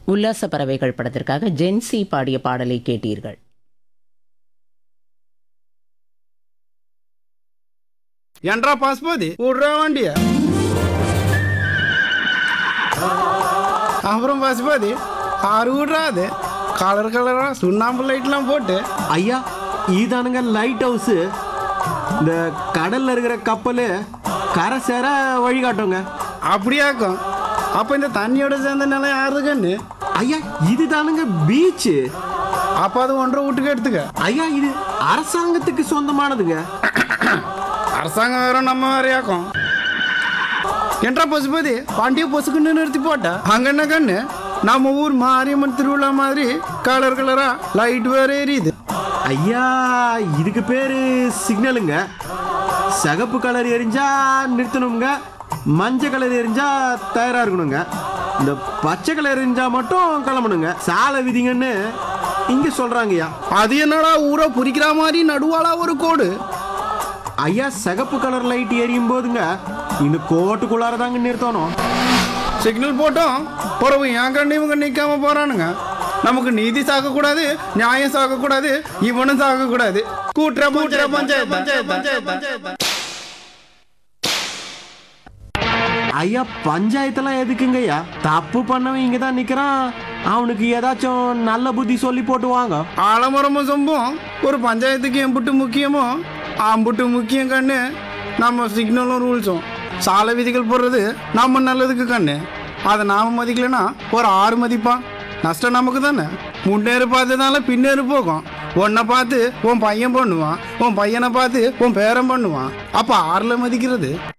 உல்லாச பறவைகள் படத்திற்காக ஜென்சி பாடிய பாடலை கேட்டீர்கள் ఏంట్రా పాసిపోది ఊడ్రా వండి அப்புறம் பசுபாதி ஆறு விட்றா அது கலர் கலரா சுண்ணாம்பு லைட்லாம் போட்டு ஐயா இதானுங்க லைட் ஹவுஸு இந்த கடல்ல இருக்கிற கப்பல் கரை சேர வழிகாட்டுங்க அப்படியாக்கும் அப்போ இந்த தண்ணியோட சேர்ந்த நிலம் யாரு கண்ணு ஐயா இதுதானுங்க பீச்சு அப்போ அது ஒன்றரை வீட்டுக்கு எடுத்துக்க ஐயா இது அரசாங்கத்துக்கு சொந்தமானதுங்க அரசாங்கம் வேற நம்ம வேறையாக்கும் என்றா பசுபதி வண்டியை பொசுக்குன்னு நிறுத்தி போட்ட அங்க என்ன கண்ணு நம்ம ஊர் மாரியம்மன் திருவிழா மாதிரி கலர் கலரா லைட் வேற எரியுது ஐயா இதுக்கு பேரு சிக்னலுங்க சிகப்பு கலர் எரிஞ்சா நிறுத்தணுங்க மஞ்சள் கலர் எரிஞ்சா தயாரா இருக்கணுங்க இந்த பச்சை கலர் எரிஞ்சா மட்டும் கிளம்பணுங்க சாலை விதிங்கன்னு இங்க சொல்றாங்கய்யா அது என்னடா ஊரை புரிக்கிற மாதிரி நடுவாளா ஒரு கோடு ஐயா சிகப்பு கலர் லைட் எரியும் போதுங்க இந்த கோட்டுக்குள்ளார தாங்க நிறுத்தணும் சிக்னல் போட்டோம் பிறகு என் கண்ணு இவங்க நிற்காம போறானுங்க நமக்கு நீதி சாக்கக்கூடாது நியாயம் சாக்கக்கூடாது இவனும் சாக்கக்கூடாது கூட்டுற கூட்டுற பஞ்சாயத்து ஐயா பஞ்சாயத்தெல்லாம் எதுக்குங்க ஐயா தப்பு பண்ணவன் இங்க தான் நிக்கிறான் அவனுக்கு ஏதாச்சும் நல்ல புத்தி சொல்லி போட்டு வாங்க ஆலமரமும் சொம்பும் ஒரு பஞ்சாயத்துக்கு எம்புட்டு முக்கியமோ அம்புட்டு முக்கியம் கண்ணு நம்ம சிக்னலும் ரூல்ஸும் சாலை விதிகள் போடுறது நம்ம நல்லதுக்கு கண்ணு அதை நாம மதிக்கலைன்னா ஒரு ஆறு மதிப்பான் நஷ்டம் நமக்கு தானே முன்னேறு பார்த்ததுனால பின்னேறு போகும் உன்னை பார்த்து உன் பையன் பண்ணுவான் உன் பையனை பார்த்து உன் பேரன் பண்ணுவான் அப்போ ஆறில் மதிக்கிறது